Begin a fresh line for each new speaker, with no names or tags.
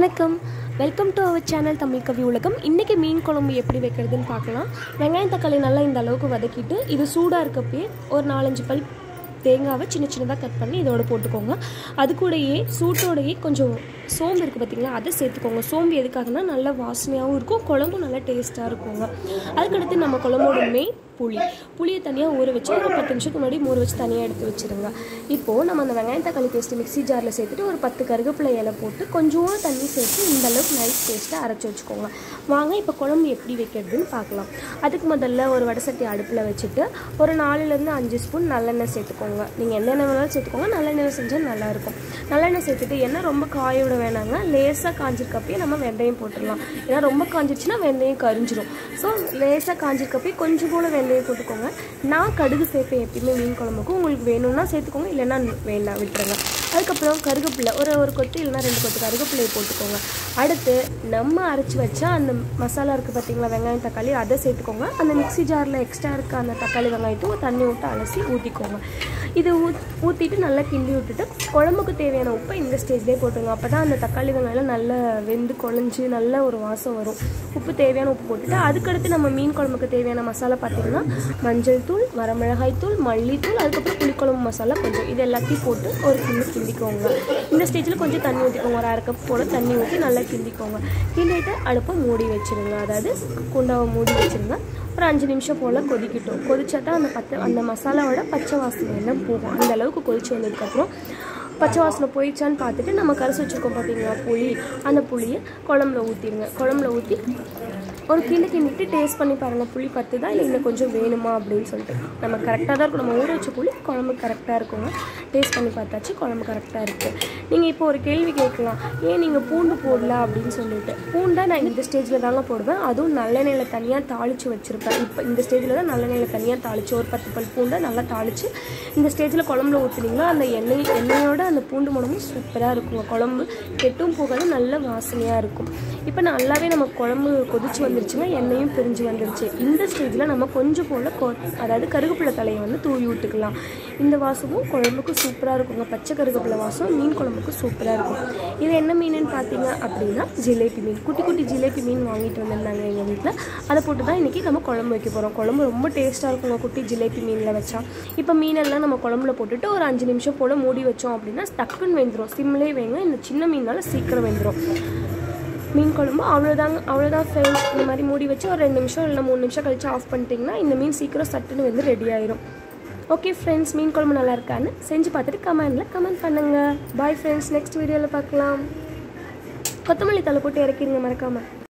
வணக்கம் welcome to our channel Tamil Kavi Ulagam இன்றைக்கி மீன் குழம்பு எப்படி வைக்கிறதுன்னு பார்க்கலாம் வெங்காயம் தக்காளி நல்லா இந்த அளவுக்கு வதக்கிட்டு இது சூடாக இருக்கப்பயே ஒரு நாலஞ்சு பல் தேங்காவை சின்ன சின்னதாக கட் பண்ணி இதோட போட்டுக்கோங்க அது கூடயே சூட்டோடையே கொஞ்சம் சோம்பு இருக்குது பார்த்தீங்களா அதை சேர்த்துக்கோங்க சோம்பு எதுக்காகனா நல்லா வாசனையாகவும் இருக்கும் குழம்பும் நல்லா டேஸ்ட்டாக இருக்குங்க அதுக்கடுத்து நம்ம குழம்போட மெயின் புளி புளியை தனியாக ஊற வச்சு ஒரு பத்து நிமிஷத்துக்கு முன்னாடி ஊற வச்சு தனியாக எடுத்து வச்சுருங்க இப்போது நம்ம அந்த வெங்காயம் தக்காளி பேஸ்ட்டு மிக்ஸி ஜாரில் சேர்த்துட்டு ஒரு பத்து கருவேப்பிலை இலை போட்டு கொஞ்சோண்டு தண்ணி சேர்த்து இந்த அளவுக்கு நைஸ் பேஸ்ட்டை அரைச்சி வச்சுக்கோங்க வாங்க இப்போ குழம்பு எப்படி வைக்கிறதுன்னு பார்க்கலாம் அதுக்கு முதல்ல ஒரு வடை சட்டி அடுப்பில் வச்சுட்டு ஒரு நாலுலேருந்து அஞ்சு ஸ்பூன் நல்லெண்ணெய் சேர்த்துக்கோங்க நீங்கள் எந்த எண்ணெய் வேணாலும் சேர்த்துக்கோங்க நல்லெண்ணெய் செஞ்சால் நல்லாயிருக்கும் நல்லெண்ணெய் சேர்த்துட்டு எண்ணெய் ரொம்ப காய விட வேணாங்க லேசாக காஞ்சிருக்கப்பயே நம்ம வெந்தயம் போட்டுடலாம் ஏன்னா ரொம்ப காஞ்சிருச்சுன்னா வெந்தயம் கரிஞ்சிடும் ஸோ லேசாக காஞ்சிருக்கப்பயே கொஞ்சம் போல் வெந்தயம் போட்டுக்கோங்க நான் கடுகு சேர்ப்பேன் எப்பயுமே மீன் குழம்புக்கும் உங்களுக்கு வேணும்னா சேர்த்துக்கோங்க இல்லைன்னா வேண்டாம் விட்டுருங்க அதுக்கப்புறம் கருவேப்பிலை ஒரு ஒரு கொத்து இல்லைன்னா ரெண்டு கொத்து கருவேப்பிலையை போட்டுக்கோங்க அடுத்து நம்ம அரைச்சி வச்சா அந்த மசாலா இருக்குது பார்த்தீங்களா வெங்காயம் தக்காளி அதை சேர்த்துக்கோங்க அந்த மிக்ஸி ஜாரில் எக்ஸ்ட்ரா இருக்க அந்த தக்காளி வெங்காயத்தையும் தண்ணி விட்டு அலசி ஊற்றிக்கோங்க இது ஊத் ஊற்றிட்டு நல்லா கிண்டி விட்டுட்டு குழம்புக்கு தேவையான உப்பை இந்த ஸ்டேஜ்லேயே போட்டுருங்க அப்போ தான் அந்த தக்காளி வெங்காயம் நல்லா வெந்து குழஞ்சி நல்ல ஒரு வாசம் வரும் உப்பு தேவையான உப்பு போட்டுட்டு அதுக்கடுத்து நம்ம மீன் குழம்புக்கு தேவையான மசாலா பார்த்தீங்கன்னா மஞ்சள் தூள் வரமிளகாய் தூள் மல்லித்தூள் அதுக்கப்புறம் புளிக்குழம்பு மசாலா கொஞ்சம் இது எல்லாத்தையும் போட்டு ஒரு கிண்டி கிண்டிக்கோங்க இந்த ஸ்டேஜில் கொஞ்சம் தண்ணி ஊற்றிக்கோங்க ஒரு அரை கப் போல் தண்ணி ஊற்றி நல்லா கிண்டிக்கோங்க கிண்டிட்டு அடுப்பை மூடி வச்சிருங்க அதாவது குண்டாவை மூடி வச்சிருங்க ஒரு அஞ்சு நிமிஷம் போல் கொதிக்கட்டும் கொதிச்சா தான் அந்த பச்சை அந்த மசாலாவோட பச்சை வாசனை எல்லாம் போகும் அந்த அளவுக்கு கொதிச்சு வந்ததுக்கப்புறம் பச்சை வாசனை போயிடுச்சான்னு பார்த்துட்டு நம்ம கரைச்சி வச்சுருக்கோம் பார்த்தீங்களா புளி அந்த புளியை குழம்புல ஊற்றிடுங்க குழம்புல ஊற்றி ஒரு கிண்டு கிண்டிட்டு டேஸ்ட் பண்ணி பாருங்கள் புளி பத்து தான் இல்லை இன்னும் கொஞ்சம் வேணுமா அப்படின்னு சொல்லிட்டு நம்ம கரெக்டாக தான் இருக்கும் நம்ம ஊற வச்ச புளி குழம்பு கரெக்டாக இருக்குங்க டேஸ்ட் பண்ணி பார்த்தாச்சு குழம்பு கரெக்டாக இருக்குது நீங்கள் இப்போ ஒரு கேள்வி கேட்கலாம் ஏன் நீங்கள் பூண்டு போடல அப்படின்னு சொல்லிட்டு பூண்டை நான் இந்த ஸ்டேஜில் தாங்க போடுவேன் அதுவும் நல்லெண்ணெயில் தனியாக தாளித்து வச்சுருப்பேன் இப்போ இந்த ஸ்டேஜில் தான் நல்லெண்ணெயில் தனியாக தாளித்து ஒரு பத்து பல் பூண்டை நல்லா தாளித்து இந்த ஸ்டேஜில் குழம்புல ஊற்றுனீங்களா அந்த எண்ணெய் எண்ணெயோட அந்த பூண்டு மணமும் சூப்பராக இருக்குங்க குழம்பு கெட்டும் போகாது நல்ல வாசனையாக இருக்கும் இப்போ நல்லாவே நம்ம குழம்பு கொதிச்சு வந்துருச்சுங்க எண்ணெயும் பிரிஞ்சு வந்துருச்சு இந்த ஸ்டேஜில் நம்ம கொஞ்சம் போல் கொ அதாவது கருவேப்பிலை தலையை வந்து தூவி விட்டுக்கலாம் இந்த வாசமும் குழம்புக்கு சூப்பராக இருக்குங்க பச்சை கருவேப்பிலை வாசம் மீன் குழம்புக்கு சூப்பராக இருக்கும் இது என்ன மீனுன்னு பார்த்தீங்க அப்படின்னா ஜிலேபி மீன் குட்டி குட்டி ஜிலேபி மீன் வாங்கிட்டு வந்திருந்தாங்க எங்கள் வீட்டில் அதை போட்டு தான் இன்றைக்கி நம்ம குழம்பு வைக்க போகிறோம் குழம்பு ரொம்ப டேஸ்ட்டாக இருக்குங்க குட்டி ஜிலேபி மீனில் வச்சா இப்போ மீனெல்லாம் நம்ம குழம்புல போட்டுட்டு ஒரு அஞ்சு நிமிஷம் போல் மூடி வச்சோம் அப்படின்னா டக்குன்னு வெந்துடும் சிம்லே வைங்க இந்த சின்ன மீனால சீக்கிரம் வெந்துடும் மீன் குழம்பு அவ்வளோதாங்க அவ்வளோதான் ஃப்ரெண்ட்ஸ் இந்த மாதிரி மூடி வச்சு ஒரு ரெண்டு நிமிஷம் இல்லை மூணு நிமிஷம் கழிச்சு ஆஃப் பண்ணிட்டீங்கன்னா இந்த மீன் சீக்கிரம் சட்டுன்னு வந்து ரெடி ஆயிரும் ஓகே ஃப்ரெண்ட்ஸ் மீன் குழம்பு நல்லா இருக்கான்னு செஞ்சு பார்த்துட்டு கமெண்டில் கமெண்ட் பண்ணுங்கள் பாய் ஃப்ரெண்ட்ஸ் நெக்ஸ்ட் வீடியோவில் பார்க்கலாம் கொத்தமல்லி தலை போட்டு இறக்கிடுங்க மறக்காமல்